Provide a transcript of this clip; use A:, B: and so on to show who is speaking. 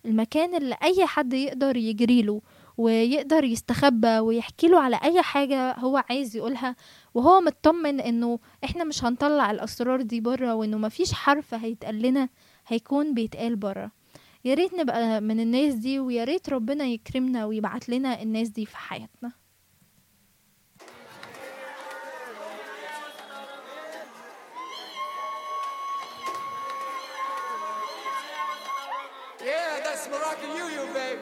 A: المكان اللي اي حد يقدر يجري له ويقدر يستخبى ويحكي له على اي حاجة هو عايز يقولها وهو مطمن انه احنا مش هنطلع الاسرار دي بره وانه مفيش حرف هيتقال لنا هيكون بيتقال بره يا ريت نبقى من الناس دي ويا ريت ربنا يكرمنا ويبعت لنا الناس دي في حياتنا
B: Yeah, that's Moroccan you, you